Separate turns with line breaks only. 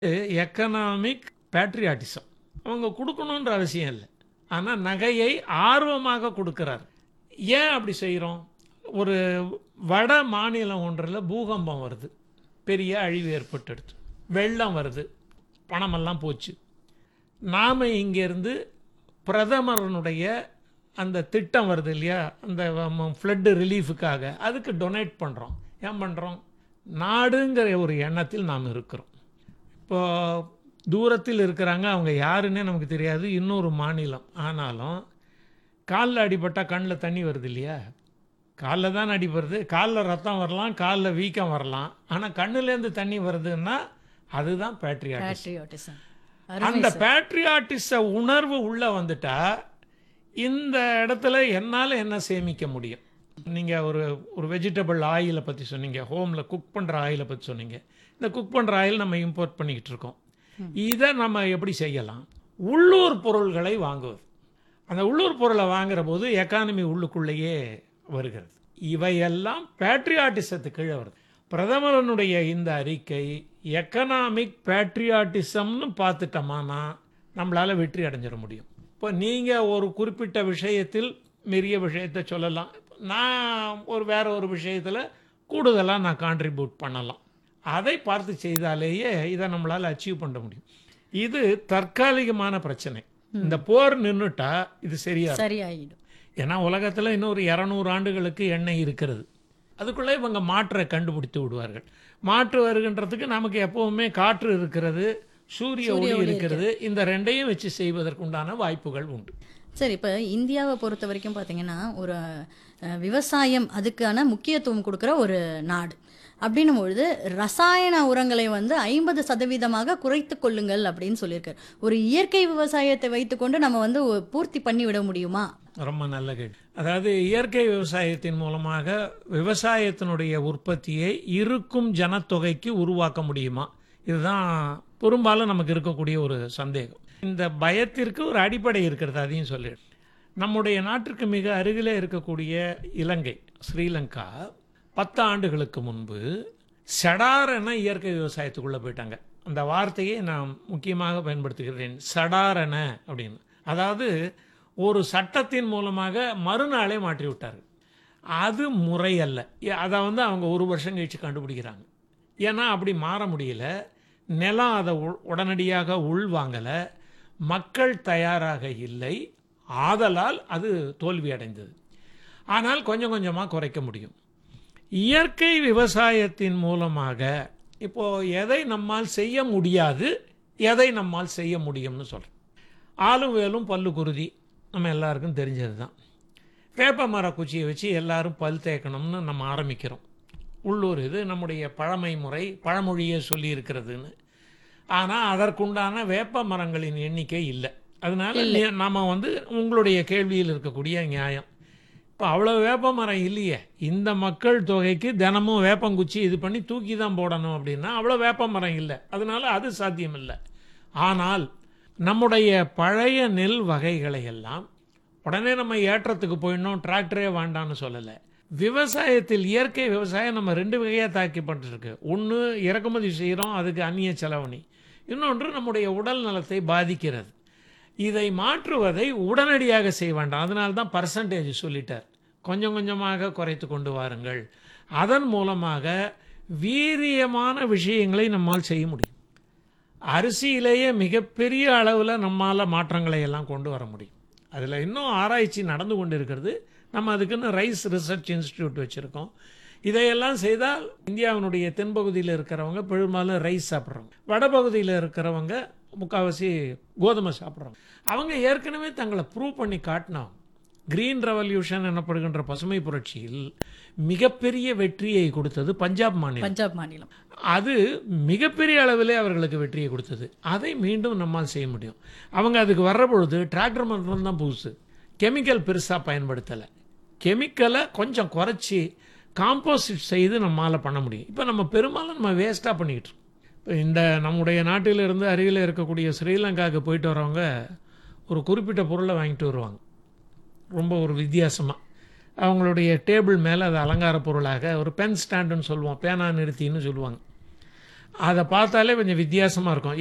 Economic patriotism அவங்க கொடுக்கணுன்ற அவசியம் இல்லை ஆனால் நகையை ஆர்வமாக கொடுக்கிறார் ஏன் அப்படி செய்கிறோம் ஒரு வட மாநிலம் ஒன்றில் பூகம்பம் வருது பெரிய அழிவு ஏற்பட்டுடுது வெள்ளம் வருது பணமெல்லாம் போச்சு நாம் இங்கேருந்து பிரதமரனுடைய அந்த திட்டம் வருது இல்லையா அந்த ஃப்ளட்டு ரிலீஃபுக்காக அதுக்கு டொனேட் பண்ணுறோம் ஏன் பண்ணுறோம் நாடுங்கிற ஒரு எண்ணத்தில் நாம் இருக்கிறோம் இப்போ தூரத்தில் இருக்கிறாங்க அவங்க யாருன்னே நமக்கு தெரியாது இன்னொரு மாநிலம் ஆனாலும் காலில் அடிபட்டால் கண்ணில் தண்ணி வருது இல்லையா காலில் தான் அடிபடுது காலில் ரத்தம் வரலாம் காலில் வீக்கம் வரலாம் ஆனால் கண்ணுலேருந்து தண்ணி வருதுன்னா அதுதான் பேட்ரியாட்டிசம்
பேட்ரியாட்டிசம்
அந்த பேட்ரியாட்டிச உணர்வு உள்ள வந்துட்டா இந்த இடத்துல என்னால் என்ன சேமிக்க முடியும் நீங்கள் ஒரு ஒரு வெஜிடபிள் ஆயிலை பற்றி சொன்னீங்க ஹோமில் குக் பண்ணுற ஆயிலை பற்றி சொன்னீங்க இந்த குக் பண்ணுற ஆயில் நம்ம இம்போர்ட் பண்ணிக்கிட்டு இருக்கோம் இதை நம்ம எப்படி செய்யலாம் உள்ளூர் பொருள்களை வாங்குவது அந்த உள்ளூர் பொருளை வாங்குற போது எக்கானமி உள்ளுக்குள்ளேயே வருகிறது இவையெல்லாம் பேட்ரியாட்டிசத்துக்கு கீழே வருது பிரதமரனுடைய இந்த அறிக்கை எக்கனாமிக் பேட்ரியாட்டிசம்னு பார்த்துட்டோமானா நம்மளால் வெற்றி அடைஞ்சிட முடியும் இப்போ நீங்கள் ஒரு குறிப்பிட்ட விஷயத்தில் பெரிய விஷயத்தை சொல்லலாம் நான் ஒரு வேற ஒரு விஷயத்தில் கூடுதலாக நான் கான்ட்ரிபியூட் பண்ணலாம் அதை பார்த்து செய்தாலேயே இதை நம்மளால் அச்சீவ் பண்ண முடியும் இது தற்காலிகமான பிரச்சனை இந்த போர் நின்றுட்டா இது சரியா
சரியாயிடும்
ஏன்னா உலகத்தில் இன்னொரு இரநூறு ஆண்டுகளுக்கு எண்ணெய் இருக்கிறது அதுக்குள்ளே இவங்க மாற்றை கண்டுபிடித்து விடுவார்கள் மாற்று வருகின்றதுக்கு நமக்கு எப்பவுமே காற்று இருக்கிறது சூரிய ஒளி இருக்கிறது இந்த ரெண்டையும் வச்சு செய்வதற்குண்டான வாய்ப்புகள் உண்டு
சரி இப்போ இந்தியாவை பொறுத்த வரைக்கும் பார்த்தீங்கன்னா ஒரு அஹ், விவசாயம் அதுக்கான முக்கியத்துவம் கொடுக்குற ஒரு நாடு அப்படின்னும் பொழுது ரசாயன உரங்களை வந்து ஐம்பது சதவீதமாக குறைத்து கொள்ளுங்கள் அப்படின்னு சொல்லியிருக்காரு ஒரு இயற்கை விவசாயத்தை வைத்துக்கொண்டு நம்ம வந்து ஒ- பூர்த்தி பண்ணி விட முடியுமா
ரொம்ப நல்ல கேள்வி அதாவது இயற்கை விவசாயத்தின் மூலமாக விவசாயத்தினுடைய உற்பத்தியை இருக்கும் ஜனத்தொகைக்கு உருவாக்க முடியுமா இதுதான் பெரும்பாலும் நமக்கு இருக்கக்கூடிய ஒரு சந்தேகம் இந்த பயத்திற்கு ஒரு அடிப்படை இருக்கிறது அதையும் சொல்லிடு நம்முடைய நாட்டிற்கு மிக அருகிலே இருக்கக்கூடிய இலங்கை ஸ்ரீலங்கா பத்து ஆண்டுகளுக்கு முன்பு சடாரென இயற்கை விவசாயத்துக்குள்ளே போயிட்டாங்க அந்த வார்த்தையை நான் முக்கியமாக பயன்படுத்துகிறேன் சடாரென அப்படின்னு அதாவது ஒரு சட்டத்தின் மூலமாக மறுநாளே மாற்றி விட்டார்கள் அது முறை அல்ல ஏ- அதை வந்து அவங்க ஒரு வருஷம் கழிச்சு கண்டுபிடிக்கிறாங்க ஏன்னா அப்படி மாற முடியல நிலம் அதை உ- உடனடியாக உள்வாங்கலை மக்கள் தயாராக இல்லை ஆதலால் அது தோல்வி அடைந்தது ஆனால் கொஞ்சம் கொஞ்சமாக குறைக்க முடியும் இயற்கை விவசாயத்தின் மூலமாக இப்போ எதை நம்மால் செய்ய முடியாது எதை நம்மால் செய்ய முடியும்னு சொல்கிறேன் ஆளும் வேலும் பல்லு குருதி நம்ம எல்லாருக்கும் தெரிஞ்சது தான் வேப்ப மர குச்சியை வச்சு எல்லாரும் பல் தேய்க்கணும்னு நம்ம ஆரம்பிக்கிறோம் உள்ளூர் இது நம்முடைய பழமை முறை பழமொழியே சொல்லி இருக்கிறதுன்னு ஆனால் அதற்குண்டான வேப்ப மரங்களின் எண்ணிக்கை இல்லை அதனால நீ- நாம வந்து உங்களுடைய கேள்வியில் இருக்கக்கூடிய நியாயம் இப்போ அவ்வளோ வேப்ப மரம் இல்லையே இந்த மக்கள் தொகைக்கு தினமும் வேப்பங்குச்சி இது பண்ணி தூக்கி தான் போடணும் அப்படின்னா அவ்வளோ வேப்ப மரம் இல்லை அதனால அது சாத்தியம் இல்லை ஆனால் நம்முடைய பழைய நெல் வகைகளை எல்லாம் உடனே நம்ம ஏற்றத்துக்கு போயிடணும் டிராக்டரே வேண்டாம்னு சொல்லலை விவசாயத்தில் இயற்கை விவசாயம் நம்ம ரெண்டு வகையாக தாக்கி பண்ணிருக்கு ஒன்று இறக்குமதி செய்கிறோம் அதுக்கு அந்நிய செலவணி இன்னொன்று நம்முடைய உடல் நலத்தை பாதிக்கிறது இதை மாற்றுவதை உடனடியாக செய்ய வேண்டாம் அதனால தான் பர்சன்டேஜ் சொல்லிட்டார் கொஞ்சம் கொஞ்சமாக குறைத்து கொண்டு வாருங்கள் அதன் மூலமாக வீரியமான விஷயங்களை நம்மால் செய்ய முடியும் அரிசியிலேயே மிகப்பெரிய அளவில் நம்மால் மாற்றங்களை எல்லாம் கொண்டு வர முடியும் அதில் இன்னும் ஆராய்ச்சி நடந்து கொண்டு இருக்கிறது நம்ம அதுக்குன்னு ரைஸ் ரிசர்ச் இன்ஸ்டிடியூட் வச்சுருக்கோம் இதையெல்லாம் செய்தால் இந்தியாவினுடைய தென்பகுதியில் இருக்கிறவங்க பெரும்பாலும் ரைஸ் சாப்பிட்றவங்க வடபகுதியில் இருக்கிறவங்க முக்கால்வாசி கோதுமை சாப்பிட்றவங்க அவங்க ஏற்கனவே தங்களை ப்ரூவ் பண்ணி காட்டினாங்க கிரீன் ரெவல்யூஷன் எனப்படுகின்ற பசுமை புரட்சியில் மிகப்பெரிய வெற்றியை கொடுத்தது பஞ்சாப் மாநிலம்
பஞ்சாப் மாநிலம்
அது மிகப்பெரிய அளவிலே அவர்களுக்கு வெற்றியை கொடுத்தது அதை மீண்டும் நம்மால் செய்ய முடியும் அவங்க அதுக்கு வர்ற பொழுது டிராக்டர் மட்டும் தான் புதுசு கெமிக்கல் பெருசாக பயன்படுத்தலை கெமிக்கலை கொஞ்சம் குறைச்சி காம்போசிட் செய்து நம்மால் பண்ண முடியும் இப்போ நம்ம பெரும்பாலும் நம்ம வேஸ்ட்டாக பண்ணிக்கிட்டு இருக்கோம். இப்போ இந்த நம்முடைய நாட்டிலிருந்து அருகில் இருக்கக்கூடிய ஸ்ரீலங்காவுக்கு போயிட்டு வரவங்க ஒரு குறிப்பிட்ட பொருளை வாங்கிட்டு வருவாங்க ரொம்ப ஒரு வித்தியாசமாக அவங்களுடைய டேபிள் மேலே அது அலங்கார பொருளாக ஒரு பென் ஸ்டாண்டுன்னு சொல்லுவோம் பேனா நிறுத்தின்னு சொல்லுவாங்க அதை பார்த்தாலே கொஞ்சம் வித்தியாசமாக இருக்கும்